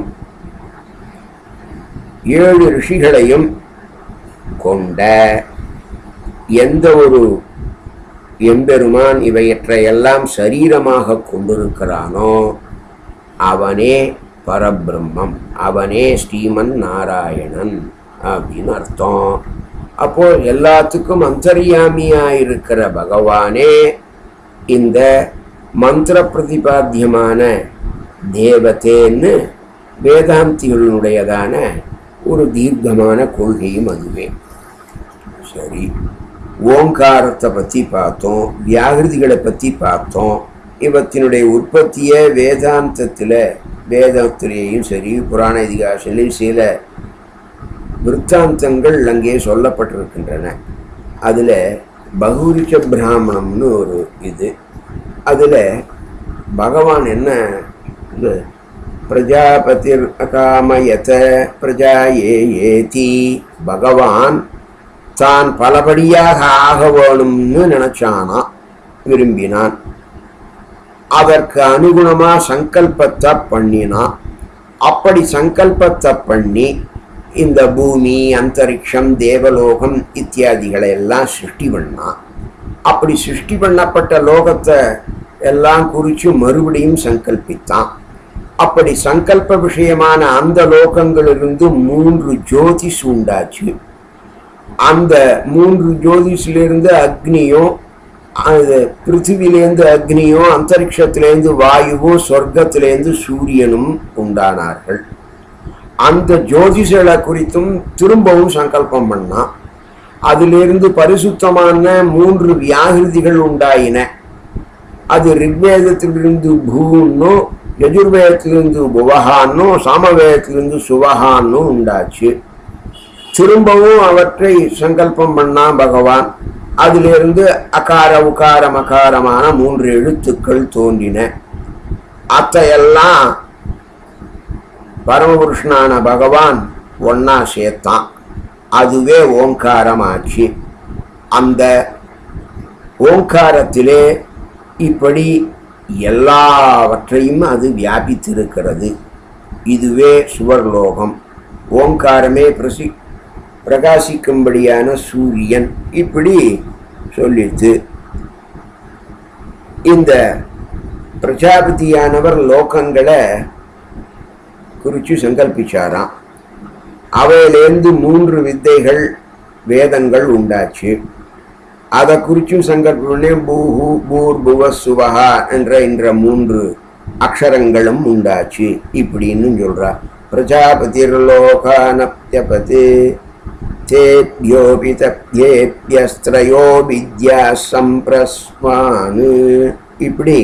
ஏழு ரிஷிகளையும் கொண்ட எந்த ஒரு எம்பெருமான் இவையற்றை எல்லாம் சரீரமாக கொண்டிருக்கிறானோ அவனே பரபிரம்மம் அவனே ஸ்ரீமன் நாராயணன் அப்படின்னு அர்த்தம் அப்போ எல்லாத்துக்கும் அந்தர்யாமியா இருக்கிற பகவானே இந்த மந்திர பிரதிபாத்தியமான தேவதேன்னு வேதாந்திகளுடையதான ஒரு தீர்க்கமான கொள்கையும் அதுவே சரி ஓங்காரத்தை பற்றி பார்த்தோம் வியாகிருதிகளை பற்றி பார்த்தோம் இவற்றினுடைய உற்பத்தியை வேதாந்தத்தில் வேதத்திலேயும் சரி புராண இதிகாசிலையும் சில விற்த்தாந்தங்கள் அங்கே சொல்லப்பட்டிருக்கின்றன அதில் பகுரிச்ச பிராமணம்னு ஒரு இது அதில் பகவான் என்ன இது பிரஜாபதிர் அகாமயத பிரஜா ஏ ஏதி பகவான் தான் பலபடியாக ஆக வேணும்னு நினைச்சானா விரும்பினான் அதற்கு அனுகுணமா சங்கல்பத்தை பண்ணினான் அப்படி சங்கல்பத்தை பண்ணி இந்த பூமி அந்தரிக்ஷம் தேவலோகம் இத்தியாதிகளை எல்லாம் சிருஷ்டி பண்ணான் அப்படி சிருஷ்டி பண்ணப்பட்ட லோகத்தை எல்லாம் குறித்து மறுபடியும் சங்கல்பித்தான் அப்படி சங்கல்ப விஷயமான அந்த லோகங்களிலிருந்து மூன்று ஜோதிஷ் உண்டாச்சு அந்த மூன்று ஜோதிஷிலிருந்து அக்னியும் அது பிருத்திவிலேருந்து அக்னியும் அந்தரிக்ஷத்திலேருந்து வாயுவும் சொர்க்கத்திலேருந்து சூரியனும் உண்டானார்கள் அந்த ஜோதிஷலை குறித்தும் திரும்பவும் சங்கல்பம் பண்ணான் அதிலிருந்து பரிசுத்தமான மூன்று வியாகிருதிகள் உண்டாயின அது ரிக்வேதத்திலிருந்து பூன்னும் யஜுர்வேதத்திலிருந்து புவஹான்னும் சாமவேதத்திலிருந்து சுவஹான்னும் உண்டாச்சு திரும்பவும் அவற்றை சங்கல்பம் பண்ணா பகவான் அதிலிருந்து அகார உகார மகாரமான மூன்று எழுத்துக்கள் தோன்றின அத்தையெல்லாம் பரமபுருஷனான பகவான் ஒன்னா சேர்த்தான் அதுவே ஓங்காரமாச்சு அந்த ஓங்காரத்திலே இப்படி எல்லாவற்றையும் அது வியாபித்திருக்கிறது இதுவே சுவர்லோகம் ஓங்காரமே பிரசி பிரகாசிக்கும்படியான சூரியன் இப்படி சொல்லிட்டு இந்த பிரஜாபதியானவர் லோகங்களை குறித்து சங்கல்பிச்சாராம் அவையிலேருந்து மூன்று வித்தைகள் வேதங்கள் உண்டாச்சு அதை குறிச்சும் சங்கல்பனே பூஹு பூர் புவ சுவஹா என்ற என்ற மூன்று அக்ஷரங்களும் உண்டாச்சு இப்படின்னு சொல்றா பிரஜாபதிர்லோகானப்யபதி தேப்யோபி தப்யேப்யஸ்திரயோ வித்யா சம்பிரஸ்வானு இப்படி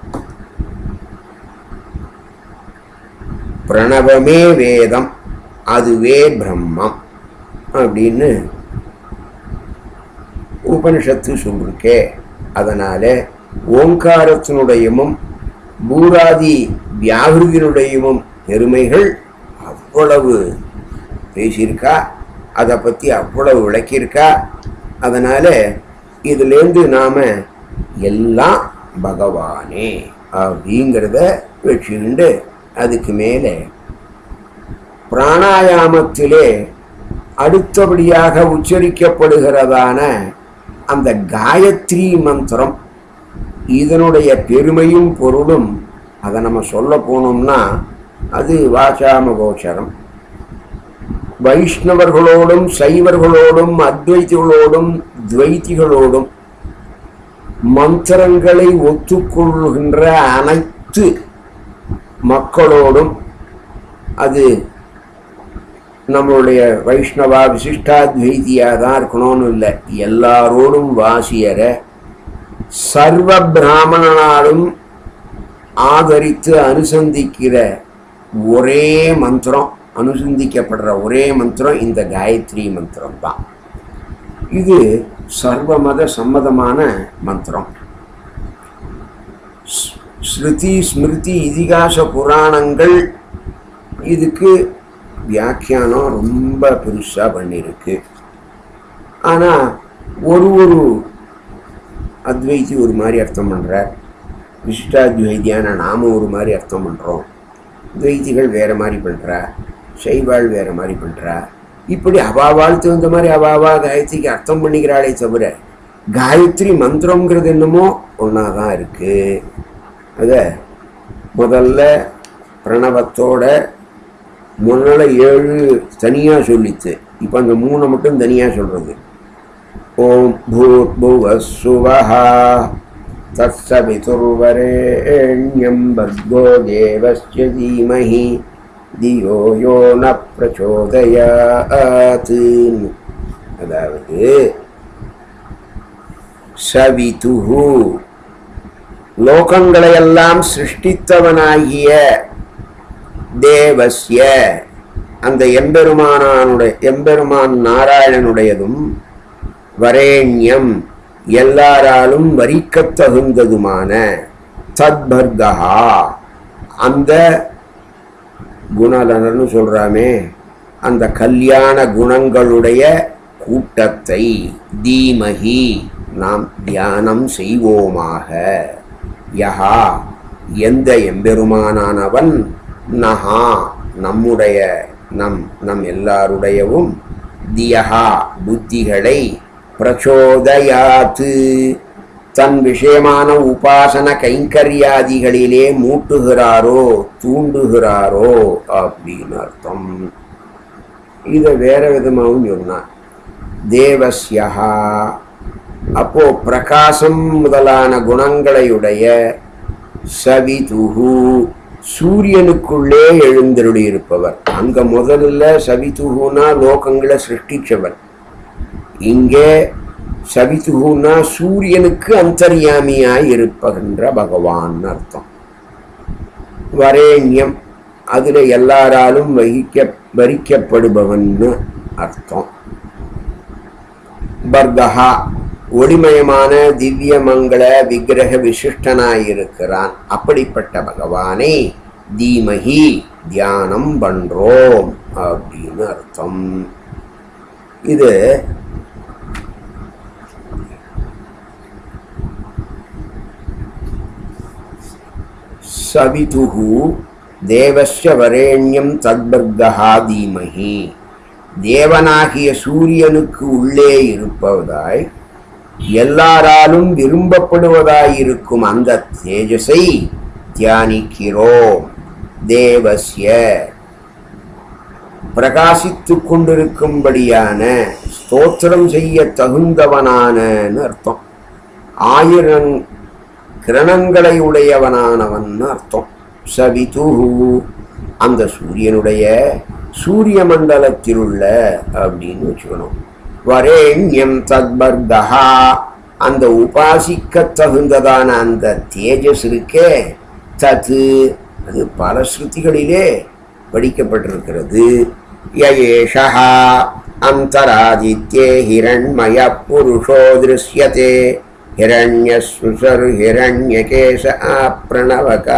பிரணவமே வேதம் அதுவே பிரம்மம் அப்படின்னு உபனிஷத்து சொல்லிருக்கே அதனால ஓங்காரத்தினுடையமும் பூராதி வியாகிருதியினுடையமும் பெருமைகள் அவ்வளவு பேசியிருக்கா அதை பற்றி அவ்வளவு விளக்கியிருக்கா அதனால இதுலேருந்து நாம எல்லாம் பகவானே அப்படிங்கிறத வச்சுக்கிண்டு அதுக்கு மேலே பிராணாயாமத்திலே அடுத்தபடியாக உச்சரிக்கப்படுகிறதான அந்த காயத்ரி மந்திரம் இதனுடைய பெருமையும் பொருளும் அதை நம்ம சொல்ல போனோம்னா அது வாசாம கோச்சரம் வைஷ்ணவர்களோடும் சைவர்களோடும் அத்வைதிகளோடும் துவைத்திகளோடும் மந்திரங்களை ஒத்துக்கொள்கின்ற அனைத்து மக்களோடும் அது நம்மளுடைய வைஷ்ணவா விசிஷ்டாத்வைதியா தான் இருக்கணும்னு இல்லை எல்லாரோடும் வாசியற சர்வ பிராமணனாலும் ஆதரித்து அனுசந்திக்கிற ஒரே மந்திரம் அனுசந்திக்கப்படுற ஒரே மந்திரம் இந்த காயத்ரி மந்திரம் தான் இது சர்வமத சம்மதமான மந்திரம் ஸ்- ஸ்ருதி ஸ்மிருதி இதிகாச புராணங்கள் இதுக்கு வியாக்கியானம் ரொம்ப பெருசாக பண்ணியிருக்கு ஆனால் ஒரு ஒரு அத்வைதி ஒரு மாதிரி அர்த்தம் பண்ணுறார் விசிஷ்டாத்வைதியான நாம ஒரு மாதிரி அர்த்தம் பண்ணுறோம் துவைதிகள் வேறு மாதிரி பண்ணுறா சைவாள் வேறு மாதிரி பண்ணுறா இப்படி அவாவாள் தகுந்த மாதிரி அவாவா காயத்ரிக்கு அர்த்தம் பண்ணிக்கிறாளே தவிர காயத்ரி மந்திரங்கிறது என்னமோ ஒன்றா தான் இருக்குது அதை முதல்ல பிரணவத்தோட முன்னால ஏழு தனியாக சொல்லிச்சு இப்போ அந்த மூணை மட்டும் தனியாக சொல்கிறது ஓம் भूर्भुवः तत्सवितुर्वरेण्यं भर्गो देवस्य धीमहि धियो यो न प्रचोदयात् அதாவது சவிதுஹு லோகங்களையெல்லாம் சிருஷ்டித்தவனாகிய தேவஸ்ய அந்த எம்பெருமானானுடைய எம்பெருமான் நாராயணனுடையதும் வரேண்யம் எல்லாராலும் வரிக்கத் தகுந்ததுமான தத்பர்கா அந்த குணலனர்னு சொல்றாமே அந்த கல்யாண குணங்களுடைய கூட்டத்தை தீமகி நாம் தியானம் செய்வோமாக யஹா எந்த எம்பெருமானானவன் நஹா நம்முடைய நம் நம் எல்லாருடையவும் தியஹா புத்திகளை பிரச்சோதயாத்து தன் விஷயமான உபாசன கைங்கரியாதிகளிலே மூட்டுகிறாரோ தூண்டுகிறாரோ அப்படின்னு அர்த்தம் இதை வேற விதமாகவும் சொன்னான் தேவஸ்யா அப்போ பிரகாசம் முதலான குணங்களையுடைய சவிதுகு சூரியனுக்குள்ளே எழுந்தருளி இருப்பவர் அங்க முதல்ல சவிதுகுனா லோகங்களை சிருஷ்டிச்சவர் இங்கே சவிதுகுனா சூரியனுக்கு அந்தர்யாமியாய் இருப்பகின்ற பகவான் அர்த்தம் வரேண்யம் அதுல எல்லாராலும் வகிக்க வரிக்கப்படுபவன்னு அர்த்தம் பர்கஹா ஒளிமயமான திவ்ய மங்கள விக்கிரக விசிஷ்டனாயிருக்கிறான் அப்படிப்பட்ட பகவானை தீமகி தியானம் பண்றோம் அப்படின்னு அர்த்தம் இது சவிதுகு தேவஸ்ய வரேண்யம் தத்பர்கா தீமகி தேவனாகிய சூரியனுக்கு உள்ளே இருப்பதாய் எல்லாராலும் விரும்பப்படுவதாயிருக்கும் அந்த தேஜஸை தியானிக்கிறோம் தேவஸ்ய பிரகாசித்துக் கொண்டிருக்கும்படியான ஸ்தோத்திரம் செய்ய தகுந்தவனானன்னு அர்த்தம் ஆயிரம் கிரணங்களை உடையவனானவன் அர்த்தம் சவிதுஹு அந்த சூரியனுடைய சூரிய மண்டலத்தில் உள்ள அப்படின்னு வச்சுக்கணும் வரேண்யம் தத்பர்கா அந்த உபாசிக்க தகுந்ததான அந்த தேஜஸ் இருக்கே தத்து அது பல ஸ்ருதிகளிலே படிக்கப்பட்டிருக்கிறது யயேஷா அந்தராதித்யே ஹிரண்மய புருஷோ திருஷ்யதே ஹிரண்யஸ்ருசர் ஹிரண்யகேச ஆப்ரணவக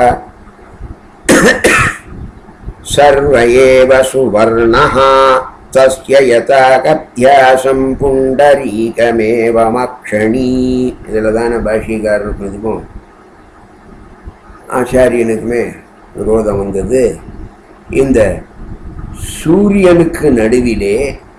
सर्व एव सुवर्णः तस्य यथा कथ्यासं पुण्डरीकमेव मक्षणी இதில் தானே பாஷிகாரர் இதுக்கும் ஆச்சாரியனுக்குமே விரோதம் வந்தது இந்த சூரியனுக்கு நடுவிலே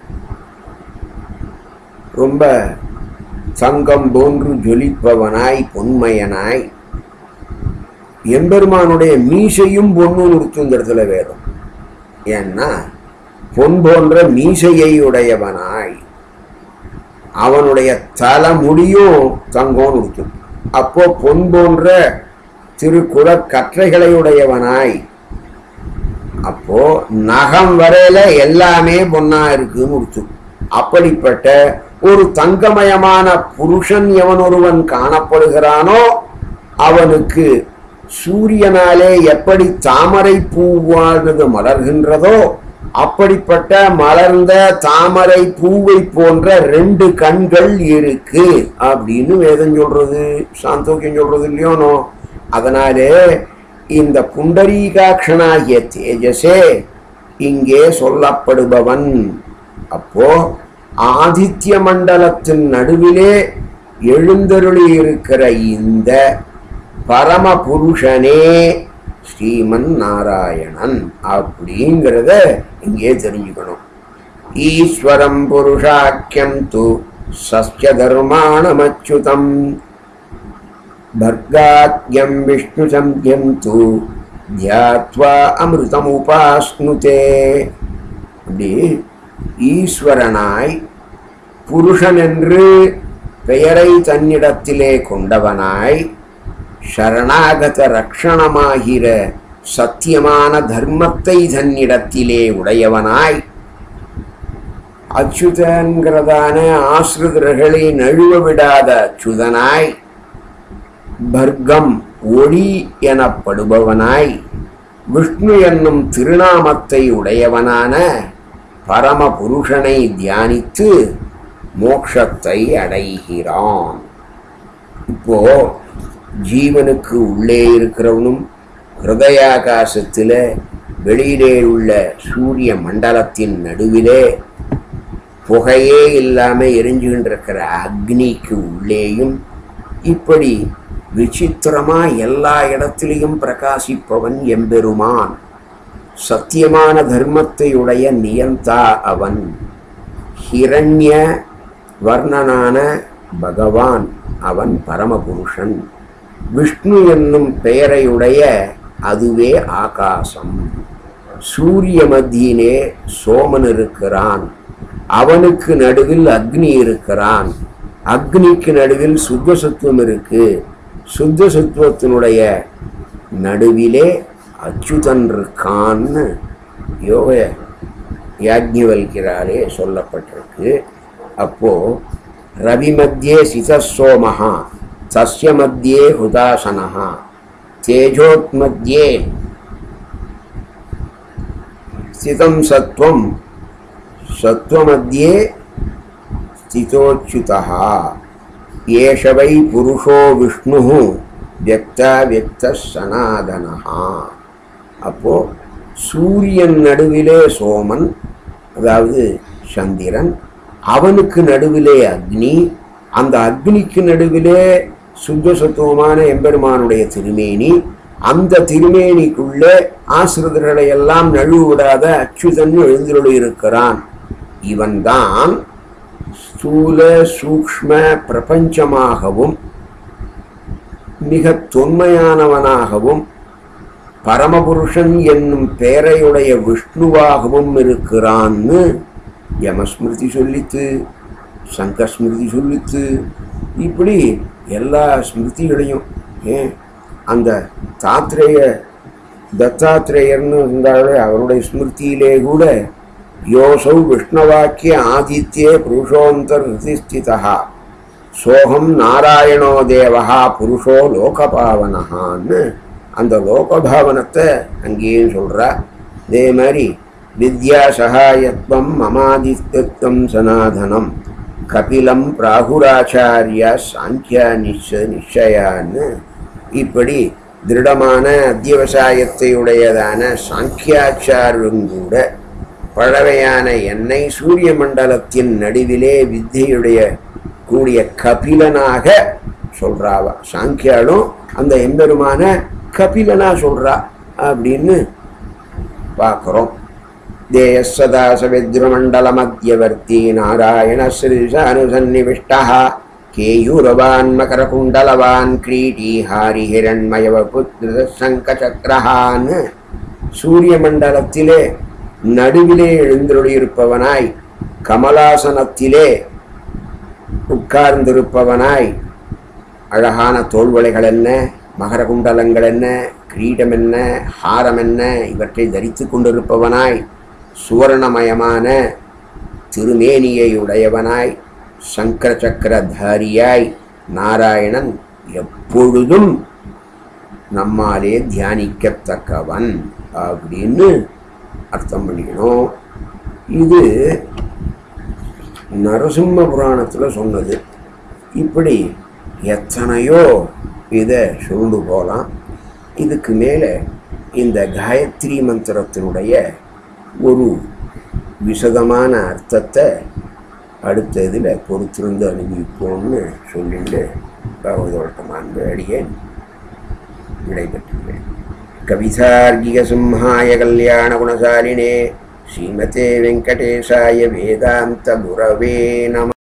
ரொம்ப தங்கம் போன்று ஜொலிப்பவனாய் பொன்மையனாய் எம்பெருமானுடைய மீசையும் பொண்ணு நிறுத்துங்கிறதுல வேதம் ஏன்னா பொன் போன்ற மீசையை உடையவனாய் அவனுடைய தலைமுடியும் தங்கம் நிறுத்தும் அப்போ பொன் போன்ற திருக்குற கற்றைகளை உடையவனாய் அப்போ நகம் வரையில எல்லாமே பொன்னா இருக்குன்னு நிறுத்தும் அப்படிப்பட்ட ஒரு தங்கமயமான புருஷன் எவன் ஒருவன் காணப்படுகிறானோ அவனுக்கு சூரியனாலே எப்படி தாமரை பூவானது மலர்கின்றதோ அப்படிப்பட்ட மலர்ந்த தாமரை பூவை போன்ற ரெண்டு கண்கள் இருக்கு அப்படின்னு வேதம் சொல்றது சாந்தோக்கியம் சொல்றது இல்லையோனோ அதனாலே இந்த புண்டரீகாட்சனாகிய தேஜஸே இங்கே சொல்லப்படுபவன் அப்போ ஆதித்ய மண்டலத்தின் நடுவிலே எழுந்தருளி இருக்கிற இந்த பரம புருஷனே ஸ்ரீமன் நாராயணன் அப்படிங்கிறத இங்கே தெரிஞ்சுக்கணும் ஈஸ்வரம் புருஷாக்கியம் து சஸ்ய தர்மாணமச்சுதம் भर्गाद्यं विष्णुसंज्ञं तु தியாத்வா அமிர்தமுபாஸ்னுதே அப்படி ஈஸ்வரனாய் புருஷன் என்று பெயரை தன்னிடத்திலே கொண்டவனாய் சரணாகத ரக்ஷணமாகிற சத்தியமான தர்மத்தை தன்னிடத்திலே உடையவனாய் அச்சுதன்கிறதான ஆசிரிதர்களை நழுவ விடாத அச்சுதனாய் பர்க்கம் ஒளி எனப்படுபவனாய் விஷ்ணு என்னும் திருநாமத்தை உடையவனான பரம புருஷனை தியானித்து மோட்சத்தை அடைகிறான் இப்போ ஜீவனுக்கு உள்ளே இருக்கிறவனும் ஹிருதயாகாசத்தில் வெளியிலே உள்ள சூரிய மண்டலத்தின் நடுவிலே புகையே இல்லாமல் எரிஞ்சுகிட்டு இருக்கிற அக்னிக்கு உள்ளேயும் இப்படி விசித்திரமா எல்லா இடத்திலையும் பிரகாசிப்பவன் எம்பெருமான் சத்தியமான தர்மத்தை உடைய நியந்தா அவன் ஹிரண்ய வர்ணனான பகவான் அவன் பரமபுருஷன் விஷ்ணு என்னும் பெயரையுடைய அதுவே ஆகாசம் சூரிய மத்தியிலே சோமன் இருக்கிறான் அவனுக்கு நடுவில் அக்னி இருக்கிறான் அக்னிக்கு நடுவில் சுத்த சத்துவம் இருக்கு சுத்த சத்துவத்தினுடைய நடுவிலே அச்சுதன் இருக்கான்னு யோக யாஜ்ஞவல்கிறாரே சொல்லப்பட்டிருக்கு அப்போ ரவி மத்தியே சிதசோமஹா தஸ்ய மத்தியே ஹுதாசனஹா தேஜோத் மத்தியே ஸ்திதம் சத்வம் சத்வமத்தியே ஸ்திதோच्युतः ஏஷ வை புருஷோ விஷ்ணு வியக்தா வியக்த சனாதனஹா அப்போ சூரியன் நடுவிலே சோமன் அதாவது சந்திரன் அவனுக்கு நடுவிலே அக்னி அந்த அக்னிக்கு நடுவிலே சுத்த சத்துவமான எம்பெருமானுடைய திருமேனி அந்த திருமேனிக்குள்ளே ஆசிரிதர்களை எல்லாம் நழுவிடாத அச்சுதன் எழுந்தருளி இருக்கிறான் இவன்தான் ஸ்தூல சூக்ஷ்ம பிரபஞ்சமாகவும் மிக தொன்மையானவனாகவும் பரமபுருஷன் என்னும் பெயரையுடைய விஷ்ணுவாகவும் இருக்கிறான்னு யமஸ்மிருதி சொல்லித்து சங்கஸ்மிருதி சொல்லித்து இப்படி எல்லா ஸ்மிருதிகளையும் ஏன் அந்த தாத்ரேய தத்தாத்ரேயர்னு இருந்தாலே அவருடைய ஸ்மிருதியிலே கூட யோசௌ விஷ்ணவாக்கிய ஆதித்யே புருஷோந்தர் ஹிருதிஸ்திதா சோகம் நாராயணோ தேவஹா புருஷோ லோகபாவனஹான்னு அந்த லோகபாவனத்தை அங்கேயும் சொல்றா இதே மாதிரி வித்யா சகாயத்வம் மமாதித்யத்வம் சனாதனம் கபிலம் பிராகுராச்சாரியா சாங்கியா நிச்ச நிச்சயான்னு இப்படி திருடமான அத்தியவசாயத்தை உடையதான சாங்கியாச்சாரும் கூட பழவையான என்னை சூரிய மண்டலத்தின் நடுவிலே வித்தையுடைய கூடிய கபிலனாக சொல்றாவா சாங்கியாலும் அந்த எம்பெருமான கபிலனா சொல்றா அப்படின்னு பார்க்குறோம் தேயசதாசவித்ருமண்டலமத்தியவர்த்தி நாராயண ஸ்ரீசானுசன்னிவிஷ்டா கேயூரவான் மகரகுண்டலவான் கிரீட்டி ஹாரி ஹிரண்மயவபுத்திர சங்கச்சக்கரஹான்னு சூரிய மண்டலத்திலே நடுவிலே எழுந்தருளியிருப்பவனாய் கமலாசனத்திலே உட்கார்ந்திருப்பவனாய் அழகான தோள்வளைகள் என்ன மகர குண்டலங்கள் என்ன கிரீடம் என்ன ஹாரம் என்ன இவற்றை தரித்து கொண்டிருப்பவனாய் சுவர்ணமயமான திருமேனியை உடையவனாய் சங்கர சக்கரதாரியாய் நாராயணன் எப்பொழுதும் நம்மாலே தியானிக்கத்தக்கவன் அப்படின்னு அர்த்தம் பண்ணிக்கணும் இது நரசிம்ம புராணத்தில் சொன்னது இப்படி எத்தனையோ இதை சொல்லுண்டு போகலாம் இதுக்கு மேலே இந்த காயத்ரி மந்திரத்தினுடைய ஒரு விசதமான அர்த்தத்தை அடுத்த இதில் பொறுத்திருந்து அனுபவிப்போம்னு சொல்லிட்டு பகவதோட்டமான் அடியேன் விடைபெற்றுள்ளேன் கவிதார்கிக சிம்ஹாய கல்யாண குணசாலினே ஸ்ரீமதே வெங்கடேசாய வேதாந்த குரவே நம